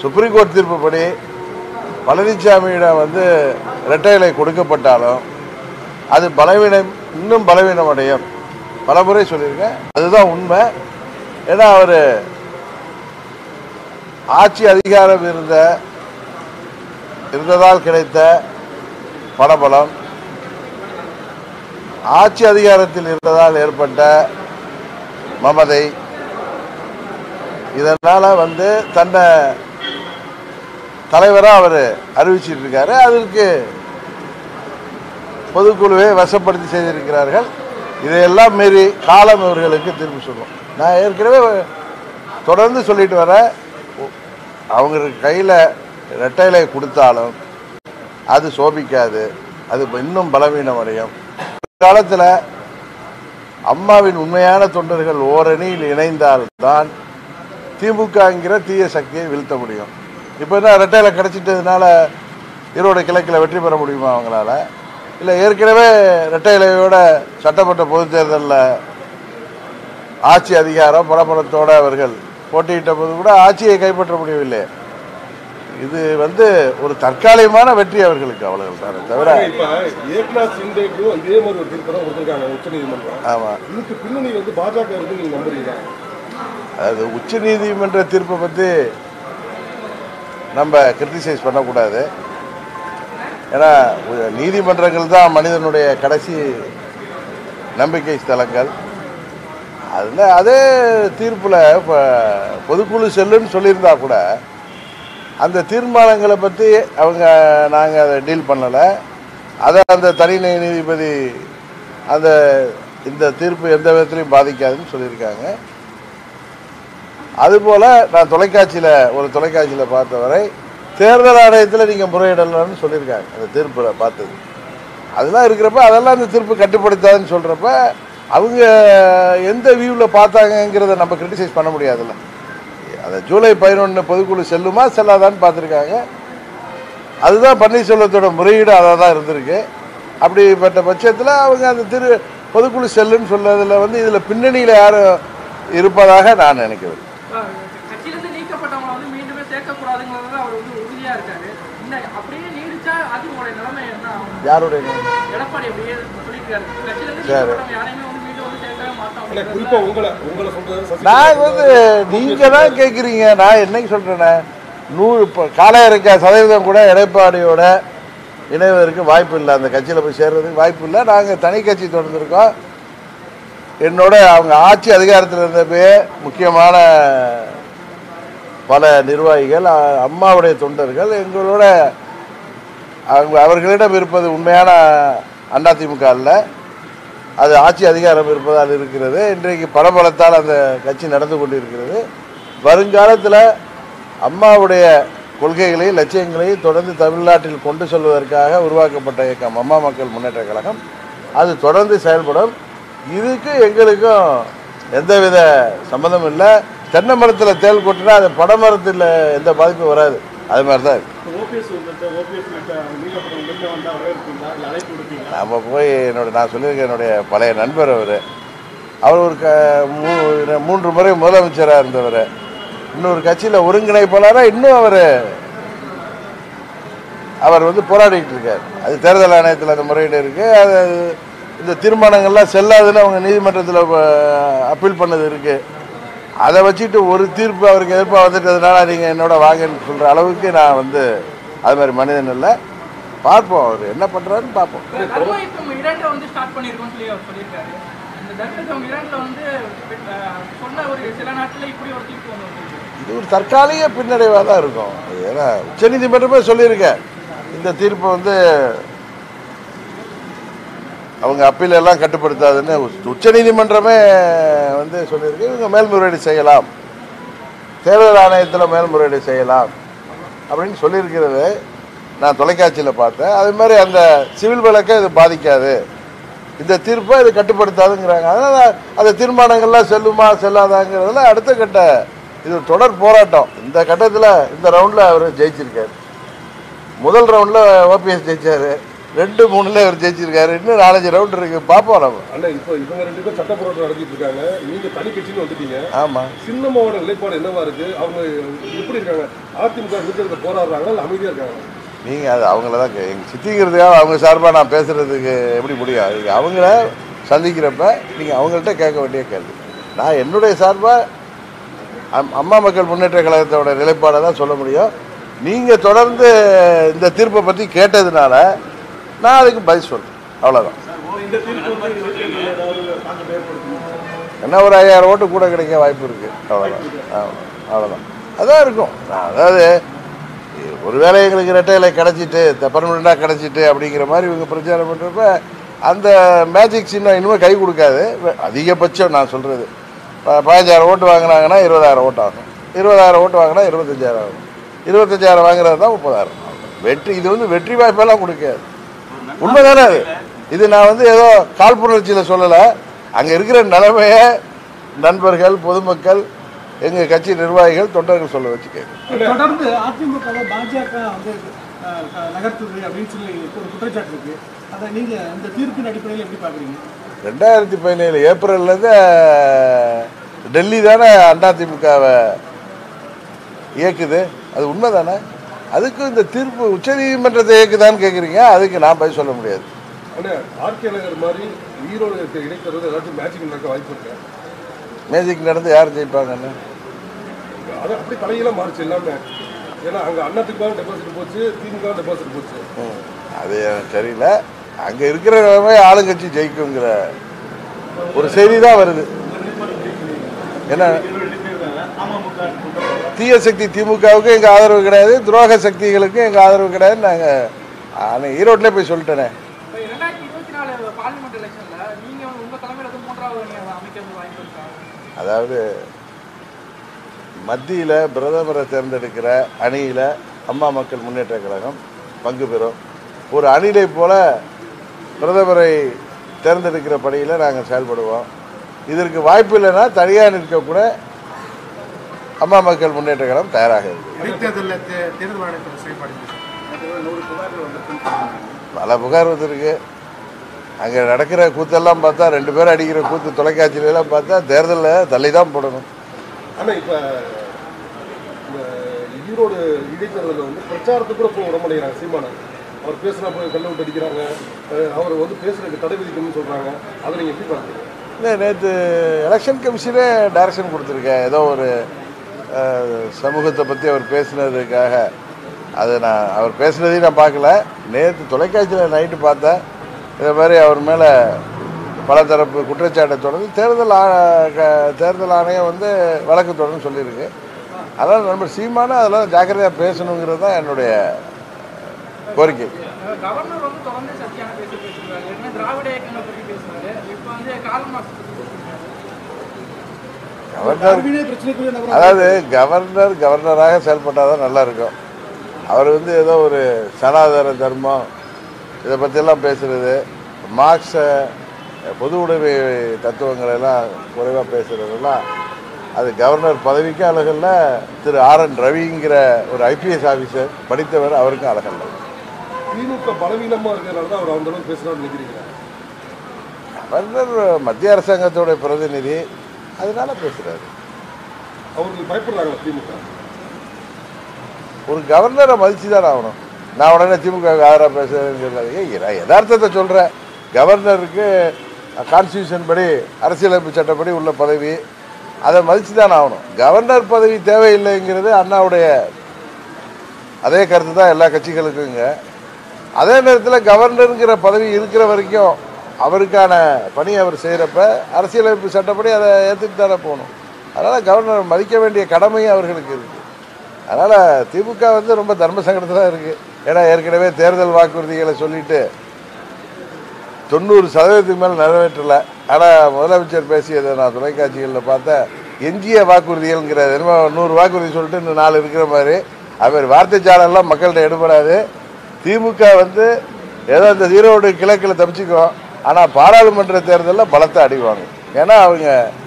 Supreme court தீர்ப்புப்படி பழனிசாமியிடம் வந்து இரட்டை இலை கொடுக்கப்பட்டாலும் அது பலவீனம் இன்னும் பலவீனம் அடையும் பலமுறை சொல்லியிருக்கேன் அதுதான் உண்மை ஏன்னா அவர் ஆட்சி அதிகாரம் இருந்த இருந்ததால் கிடைத்த பணபலம் ஆட்சி அதிகாரத்தில் இருந்ததால் ஏற்பட்ட மமதை இதனால வந்து தன்னை தலைவராக அவர் அறிவிச்சிட்டு இருக்காரு அதற்கு பொதுக்குழுவை வசப்படுத்தி செய்திருக்கிறார்கள் இதையெல்லாம் மீறி காலம் இவர்களுக்கு திரும்பி சொல்லும் நான் ஏற்கனவே தொடர்ந்து சொல்லிட்டு வரேன் அவங்களுக்கு கையில் ரெட்டையிலை கொடுத்தாலும் அது சோபிக்காது அது இன்னும் பலவீனம் அடையும் காலத்தில் அம்மாவின் உண்மையான தொண்டர்கள் ஓரணியில் இணைந்தால்தான் திமுகங்கிற தீய சக்தியை வீழ்த்த முடியும் இப்போ என்ன ரெட்டையில கிடைச்சிட்டதுனால ஈரோடு கிழக்கில் வெற்றி பெற முடியுமா அவங்களால இல்லை ஏற்கனவே ரெட்டை இலையோட சட்டமன்ற பொதுத் தேர்தலில் ஆட்சி அதிகாரம் பலபலத்தோட அவர்கள் போட்டியிட்ட போது கூட ஆட்சியை கைப்பற்ற முடியவில்லை இது வந்து ஒரு தற்காலிகமான வெற்றி அவர்களுக்கு அவ்வளவு தானே தவிர இப்ப ஏக்நாத் சிண்டேக்கும் இதே மாதிரி ஒரு தீர்ப்பு தான் கொடுத்திருக்காங்க உச்சநீதிமன்றம் ஆமாம் இதுக்கு பின்னணி வந்து பாஜக இருக்கு நீங்க நம்புறீங்களா அது உச்ச நீதிமன்ற தீர்ப்பை பற்றி நம்ம கிரிட்டிசைஸ் பண்ணக்கூடாது ஏன்னா உ- நீதிமன்றங்கள் தான் மனிதனுடைய கடைசி நம்பிக்கை ஸ்தலங்கள் அதில் அதே தீர்ப்பில் இப்போ பொதுக்குழு செல்லுன்னு சொல்லியிருந்தா கூட அந்த தீர்மானங்களை பற்றி அவங்க நாங்கள் அதை டீல் பண்ணலை அதை அந்த தனி நீதிபதி அந்த இந்த தீர்ப்பு எந்த விதத்திலையும் பாதிக்காதுன்னு சொல்லியிருக்காங்க அதுபோல் நான் தொலைக்காட்சியில் ஒரு தொலைக்காட்சியில் பார்த்தவரை தேர்தல் ஆணையத்தில் நீங்கள் முறையிடலாம்னு சொல்லியிருக்காங்க அந்த தீர்ப்பில் பார்த்தது அதெல்லாம் இருக்கிறப்ப அதெல்லாம் அந்த தீர்ப்பு கட்டுப்படுத்தாதுன்னு சொல்கிறப்ப அவங்க எந்த வியூவில் பார்த்தாங்கங்கிறத நம்ம கிரிட்டிசைஸ் பண்ண முடியாதுல்ல அதை ஜூலை பதினொன்று பொதுக்குழு செல்லுமா செல்லாதான்னு பார்த்துருக்காங்க அதுதான் பன்னீர்செல்வத்தோட முறையீடு அதாக தான் இருந்திருக்கு அப்படிப்பட்ட பட்சத்தில் அவங்க அந்த திரு பொதுக்குழு செல்லுன்னு சொன்னதில் வந்து இதில் பின்னணியில் யாரும் இருப்பதாக நான் நினைக்கிறேன் கட்சியிலிருந்து நீக்கப்பட்டவங்களை வந்து மீண்டுமே சேர்க்கக்கூடாதுங்கிறது அவர் வந்து உறுதியா இருக்காரு இந்த அப்படியே நீடிச்சா அதிமுக நிலைமை என்ன ஆகும் யாருடைய எடப்பாடி அப்படியே சொல்லியிருக்காரு கட்சியிலிருந்து சரி. நீக்கப்பட்டவங்க யாரையுமே வந்து மீண்டும் வந்து சேர்க்கவே மாட்டோம் ஆனா குறிப்பா உங்களை உங்களை சொல்றது சசிகலா நான் வந்து நீங்கள் தான் கேட்குறீங்க நான் என்னைக்கு சொல்கிறேனே நூறு இப்போ காலையரைக்கா சதவீதம் கூட எடப்பாடியோட இணைவதற்கு வாய்ப்பு இல்லை அந்த கட்சியில் போய் சேர்றதுக்கு வாய்ப்பு இல்லை நாங்கள் தனி கட்சி தொடர்ந்துருக்கோம் என்னோட அவங்க ஆட்சி அதிகாரத்தில் இருந்தப்பே முக்கியமான பல நிர்வாகிகள் அ- அம்மாவுடைய தொண்டர்கள் எங்களோட அவங்க அவர்களிடம் இருப்பது உண்மையான அதிமுக அல்ல அது ஆட்சி அதிகாரம் இருப்பதால் இருக்கிறது இன்றைக்கு பலபலத்தால் அந்த கட்சி நடந்து கொண்டிருக்கிறது வருங்காலத்தில் அம்மாவுடைய கொள்கைகளையும் லட்சியங்களையும் தொடர்ந்து தமிழ்நாட்டில் கொண்டு செல்வதற்காக உருவாக்கப்பட்ட இயக்கம் அம்மா மக்கள் முன்னேற்ற கழகம் அது தொடர்ந்து செயல்படும் இதுக்கு எங்களுக்கும் எந்தவித சம்மந்தமும் இல்லை தென்னை மரத்தில் தேள் கொட்டினா அது பனைமரத்தில் எந்த பாதிப்பும் வராது அது மாதிரி தான் இருக்கு ஓபிஎஸ் வந்துட்டு ஓபிஎஸ் நீக்கப்பட்ட வெளில வந்தா வரவேற்பீங்களா இல்ல அழைப்பு கொடுப்பீங்களா நம்ம போய் என்னோட நான் சொல்லியிருக்கேன் என்னுடைய பழைய நண்பர் அவர் அவர் ஒரு க மூ- மூன்று முறை முதலமைச்சராக இருந்தவர் இன்னொரு கட்சியில் ஒருங்கிணைப்பாளராக இன்னும் அவர் அவர் வந்து போராடிட்டு இருக்கார் அது தேர்தல் ஆணையத்தில் அந்த முறையீடு இருக்கு அது இந்த தீர்மானங்கள்லாம் செல்லாதுன்னு அவங்க நீதிமன்றத்தில் அப்பீல் பண்ணது இருக்கு அதை வச்சுட்டு ஒரு தீர்ப்பு அவருக்கு எதிர்ப்பாக வந்துட்டதுனால நீங்கள் என்னோட வாங்கன்னு சொல்கிற அளவுக்கு நான் வந்து அது மாதிரி மனிதன் இல்லை பார்ப்போம் அவர் என்ன பண்ணுறாருன்னு பார்ப்போம் தர்மயுத்தம் இரண்டை வந்து ஸ்டார்ட் பண்ணியிருக்கோம்னு சொல்லி அவர் சொல்லியிருக்காரு இந்த தர்மயுத்தம் இரண்டுல வந்து அஹ், சொன்ன ஒரு சில நாட்கள் இப்படி ஒரு தீர்ப்பு வந்து வந்திருக்கு. இது ஒரு தற்காலிக பின்னடைவாக தான் இருக்கும் அது ஏன்னா உச்சநீதிமன்றமே சொல்லியிருக்கேன் இந்த தீர்ப்பை வந்து அவங்க அப்பீல் எல்லாம் கட்டுப்படுத்தாதுன்னு உச்ச- உச்சநீதிமன்றமே வந்து சொல்லியிருக்கு இவங்க மேல்முறையீடு செய்யலாம் தேர்தல் ஆணையத்தில் மேல்முறையீடு செய்யலாம் அப்படின்னு சொல்லியிருக்கிறது நான் தொலைக்காட்சியில் பார்த்தேன் அது மாதிரி அந்த சிவில் வழக்கை இது பாதிக்காது இந்த தீர்ப்பை இது கட்டுப்படுத்தாதுங்கிறாங்க அதனால் அந்த தீர்மானங்கள்லாம் செல்லுமா செல்லாதாங்கிறதுல அடுத்த கட்ட இது ஒரு தொடர் போராட்டம் இந்த கட்டத்தில் இந்த ரவுண்டில் அவர் ஜெயிச்சிருக்காரு முதல் ரவுண்டில் ஓபிஎஸ் ஜெயிச்சார் ரெண்டு மூணுல அவர் ஜெயிச்சிருக்காரு இன்னும் நாலஞ்சு ரவுண்ட் இருக்கு பார்ப்போம் நம்ம அண்ணா இப்போ இவங்க ரெண்டு பேரும் சட்ட போராட்டம் நடத்திட்டு இருக்காங்க நீங்க தனி கட்சின்னு வந்துட்டீங்க ஆமாம் சின்னம்மாவோட நிலைப்பாடு என்னவா இருக்கு அவங்க எப்படி இருக்காங்க அதிமுக விருதுல போராடுறாங்களா இல்ல அமைதியா இருக்காங்க நீங்கள் அது அவங்கள தான் கே- எங்க சித்திக்கிறதுக்காக அவங்க சார்பாக நான் பேசுகிறதுக்கு எப்படி முடியும் அது அவங்கள சந்திக்கிறப்ப நீங்கள் அவங்கள்ட்ட கேட்க வேண்டிய கேள்வி நான் என்னுடைய சார்பாக அம் அம்மா மக்கள் முன்னேற்ற கழகத்தோட நிலைப்பாடை தான் சொல்ல முடியும் நீங்கள் தொடர்ந்து இந்த தீர்ப்பை பற்றி கேட்டதுனால நான் அதுக்கு பதில் சொல்கிறேன் அவ்வளோதான் இந்த தீர்ப்பு வந்து இலக்கியங்கள் ஏதாவது தாக்கத்தை ஏற்படுத்தும் என்ன ஒரு ஐயாயிரம் ஓட்டு கூட கிடைக்க வாய்ப்பு இருக்குது அவ்வளோதான் ஆமாம் அவ்வளோதான் அதான் இருக்கும் அதாவது ஒருவேளை எங்களுக்கு ரெட்டை இலை கிடச்சிட்டு பர்மனெண்ட்டாக கிடச்சிட்டு அப்படிங்கிற மாதிரி இவங்க பிரச்சாரம் பண்ணுறப்ப அந்த மேஜிக் சின்னம் இனிமேல் கை கொடுக்காது அதிகபட்சம் நான் சொல்கிறது பதினஞ்சாயிரம் ஓட்டு வாங்கினாங்கன்னா இருபதாயிரம் ஓட்டு ஆகும் இருபதாயிரம் ஓட்டு வாங்கினா இருபத்தஞ்சாயிரம் ஆகும் இருபத்தஞ்சாயிரம் வாங்குறது தான் முப்பதாயிரம் ஆகும் வெற்றி இது வந்து வெற்றி வாய்ப்பெல்லாம் கொடுக்காது உண்மைதானே அது இது நான் வந்து ஏதோ காழ்ப்புணர்ச்சியில் சொல்லலை அங்கே இருக்கிற நிலைமையை நண்பர்கள் பொதுமக்கள் எங்கள் கட்சி நிர்வாகிகள் தொண்டர்கள் சொல்ல வச்சு கேட்குறேன் தொடர்ந்து அதிமுகவை பாஜக வந்து அஹ், க- நகர்த்துது அப்படின்னு சொல்லி ஒரு குற்றச்சாட்டு இருக்கு அதை நீங்க இந்த தீர்ப்பின் அடிப்படையில் எப்படி பாக்குறீங்க ரெண்டாயிரத்தி பதினேழு ஏப்ரல்லேருந்து டெல்லி தானே அதிமுகவை இயக்குது அது உண்மை தானே அதுக்கும் இந்த தீர்ப்பு உச்சநீதிமன்றத்தை இயக்குதான்னு கேட்குறீங்க அதுக்கு நான் பதில் சொல்ல முடியாது அண்ணா ஆர்கே நகர் மாதிரி ஈரோடு இருக்க இடைத்தேர்தல் ஏதாச்சும் மேட்சிங் நடக்க வாய்ப்பு இருக்கு மேஜிக் நடந்து யார் ஜெயிப்பாங்கன்னு அது அப்படி தலையெல்லாம் மாறுச்சு எல்லாமே ஏன்னா அங்க அண்ணாத்துக்கு டெபாசிட் போச்சு திமுக டெபாசிட் போச்சு ம். அது எனக்கு தெரியல அங்கே இருக்கிற நிலைமை ஆளுங்கட்சி ஜெயிக்குங்கிற ஒரு செய்தி தான் வருது என்ன அமமுக தீய சக்தி திமுகவுக்கு எங்கள் ஆதரவு கிடையாது துரோக சக்திகளுக்கு எங்கள் ஆதரவு கிடையாது நாங்கள் ஆனால் ஈரோட்டிலே போய் சொல்லிட்டேனே இப்போ ரெண்டாயிரத்தி இருபத்தி நாலு பார்லிமெண்ட் எலெக்ஷன்ல நீங்க உங்க தலைமையில வந்து மூன்றாவது அணி அமைக்கிறது வாய்ப்பு இருக்கா அதாவது மத்தியில் பிரதமரை தேர்ந்தெடுக்கிற அணியில் அம்மா மக்கள் முன்னேற்ற கழகம் பங்கு பெறும் ஒரு அணிலை போல பிரதமரை தேர்ந்தெடுக்கிற பணியில் நாங்கள் செயல்படுவோம் இதற்கு வாய்ப்பு இல்லைன்னா தனியாக நிற்கக்கூட அம்மா மக்கள் முன்னேற்ற கழகம் தயாராக இருக்கு இடைத்தேர்தலில் தேர்தல் ஆணையத்தில் செயல்பாடு நூறு புகார்கள் வந்து பல புகார் வந்திருக்கு அங்கே நடக்கிற கூத்தெல்லாம் பார்த்தா ரெண்டு பேரும் அடிக்கிற கூத்து தொலைக்காட்சியில எல்லாம் பார்த்தா தேர்தலில் தள்ளி தான் போடணும் ஆனா இப்ப இந்த ஈரோடு இடைத்தேர்தலில் வந்து பிரச்சாரத்துக்கு கூட போக விட மாட்டேங்கிறாங்க சீமானன் அவர் பேசுனா போய் கல்ல விட்டு அடிக்கிறாங்க அஹ் அவர் வந்து பேசுறதுக்கு தடை விதிக்கணும்னு சொல்றாங்க அதை நீங்க எப்படி பார்க்குறீங்க இல்லை நேற்று எலெக்ஷன் கமிஷனே டைரக்ஷன் கொடுத்துருக்கேன் ஏதோ ஒரு அஹ், சமூகத்தை பற்றி அவர் பேசுனதுக்காக அது நான் அவர் பேசுனதையும் நான் பார்க்கல நேற்று தொலைக்காட்சியில் நைட்டு பார்த்தேன் இதே மாதிரி அவர் மேலே பல தரப்பு குற்றச்சாட்டை தொடர்ந்து தேர்தல் ஆ- க- தேர்தல் ஆணையம் வந்து வழக்கு தொடர்ந்து சொல்லியிருக்கு அதனால் நண்பர் சீமானும் அதெல்லாம் ஜாக்கிரதையாக பேசணுங்கிறது தான் என்னுடைய கோரிக்கை அஹ் கவர்னர் வந்து தொடர்ந்து சத்தியான பேசி பேசுறாரு ஏற்கனவே திராவிட இயக்கங்களை பத்தி பேசுறாரு இப்போ வந்து கால் மாசத்தை பத்தி பேசுறாரு கவர்னர் பிரச்சனைக்குரிய நபர் அதாவது கவர்னர் கவர்னராக செயல்பட்டால் தான் நல்லா இருக்கும் அவர் வந்து ஏதோ ஒரு சனாதன தர்மம் இதை பற்றியெல்லாம் பேசுகிறது மார்க்ஸ பொது உடைமை தத்துவங்களை எல்லாம் குறைவாக பேசுகிறதெல்லாம் அது கவர்னர் பதவிக்கும் அழகல்ல திரு ஆர் என் ரவிங்கிற ஒரு ஐபிஎஸ் ஆஃபீஸர் படித்தவர் அவருக்கும் அழகல்ல திமுக பலவீனமா இருக்கிறதுனால தான் அவர் அந்த அளவுக்கு பேசுறாருன்னு நினைக்கிறீங்க கவர்னர் மத்திய அரசாங்கத்தோட பிரதிநிதி அதனால பேசுகிறாரு அவருக்கு பயப்படுறாங்க திமுக ஒரு கவர்னரை மதிச்சு தான் ஆகணும் நான் உடனே திமுக ஆதரவாக பேசுறேன்னு சொல்லாது ஏய் நான் யதார்த்தத்தை சொல்கிறேன் கவர்னருக்கு கான்ஸ்டியூஷன் படி அரசியலமைப்பு சட்டப்படி உள்ள பதவி அதை மதித்து தான் ஆகணும் கவர்னர் பதவி தேவையில்லைங்கிறது அண்ணாவுடைய அதே கருத்து தான் எல்லா கட்சிகளுக்குங்க அதே நேரத்தில் கவர்னருங்கிற பதவி இருக்கிற வரைக்கும் அவருக்கான பணி அவர் செய்கிறப்ப அரசியலமைப்பு சட்டப்படி அதை ஏற்றுட்டு தானே போகணும் அதனால் கவர்னர் மதிக்க வேண்டிய கடமையும் அவர்களுக்கு இருக்குது அதனால் திமுக வந்து ரொம்ப தர்ம சங்கடத்தில் தான் இருக்குது ஏன்னா ஏற்கனவே தேர்தல் வாக்குறுதிகளை சொல்லிட்டு தொண்ணூறு சதவீதத்துக்கு மேலே நிறைவேற்றலை ஆனால் முதலமைச்சர் பேசியதை நான் தொலைக்காட்சிகளில் பார்த்தேன் எஞ்சிய வாக்குறுதிகள்ங்கிற என்னமோ நூறு வாக்குறுதி சொல்லிட்டு இன்னும் நாலு இருக்கிற மாதிரி அவர் வார்த்தை சாலெல்லாம் மக்கள்கிட்ட எடுபடாது திமுக வந்து ஏதோ இந்த ஈரோடு கிழக்கில் தப்பிச்சுக்கும் ஆனால் பாராளுமன்ற தேர்தலில் பலத்தை அடிவாங்க ஏன்னா அவங்க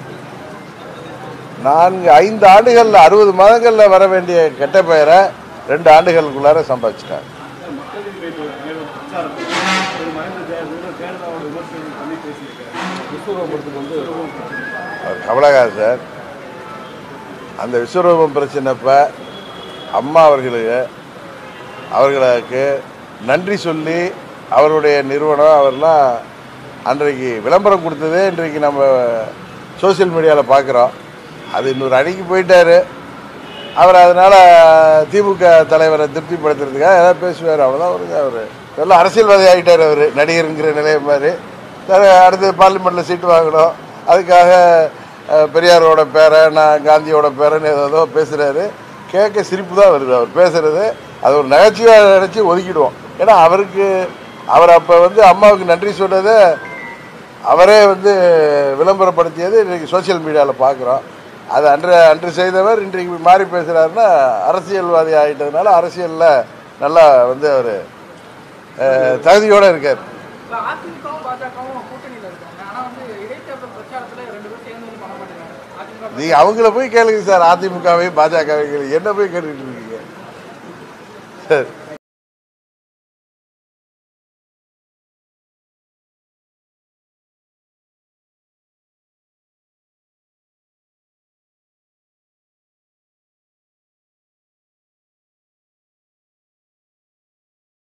நான்கு ஐந்து ஆண்டுகளில் அறுபது மாதங்களில் வர வேண்டிய கெட்ட பெயரை ரெண்டு ஆண்டுகளுக்குள்ளார சம்பாதிச்சிட்டாங்க மக்கள் பிரச்சாரம் ஒரு மறைந்த ஜெயலலிதா ஜெயலலிதாவோட விமர்சனம் பண்ணி பேசியிருக்காரு விஸ்வரூபம் படத்துக்கு வந்து அவர் கமலஹாசன் அந்த விஸ்வரூபம் பிரச்சனைப்ப அம்மா அவர்களுக்கு அவர்களுக்கு நன்றி சொல்லி அவருடைய நிறுவனம் அவர்லாம் அன்றைக்கு விளம்பரம் கொடுத்ததே இன்றைக்கு நம்ம சோஷியல் மீடியாவில் பார்க்குறோம் அது இன்னொரு அணிக்கு போயிட்டாரு அவர் அதனால் திமுக தலைவரை திருப்திப்படுத்துறதுக்காக ஏதாவது பேசுவார் அவ்வளோதான் வருங்க அவர் எல்லாம் அரசியல்வாதி ஆகிட்டார் அவர் நடிகருங்கிற நிலைய மாதிரி சரி, அடுத்து பார்லிமெண்ட்டில் சீட்டு வாங்கணும் அதுக்காக அஹ், பெரியாரோட பேரை நான் காந்தியோட பேரன்னு ஏதோ பேசுகிறாரு கேட்க சிரிப்பு தான் வருது அவர் பேசுகிறது அது ஒரு நகைச்சுவையாக நினச்சி ஒதுக்கிடுவோம் ஏன்னா அவருக்கு அவர் அப்போ வந்து அம்மாவுக்கு நன்றி சொன்னதை அவரே வந்து விளம்பரப்படுத்தியது இன்றைக்கி சோஷியல் மீடியாவில் பார்க்குறோம் அது அன்று அன்று செய்தவர் இன்றைக்கு மாறி பேசுகிறாருன்னா அரசியல்வாதி ஆகிட்டதுனால அரசியலில் நல்லா வந்து அவர் தகுதியோடு இருக்கார் இப்போ அதிமுகவும் பாஜகவும் கூட்டணியில் இருக்காங்க ஆனா வந்து இடைத்தேர்தல் பிரச்சாரத்துல ரெண்டு பேரும் சேர்ந்து வந்து பண்ண மாட்டேங்கிறாங்க அதிமுக நீங்கள் அவங்கள போய் கேளுங்க சார் அதிமுகவையும் பாஜகவையும் கேளுங்க என்ன போய் கேட்டுக்கிட்டு இருக்கீங்க சார்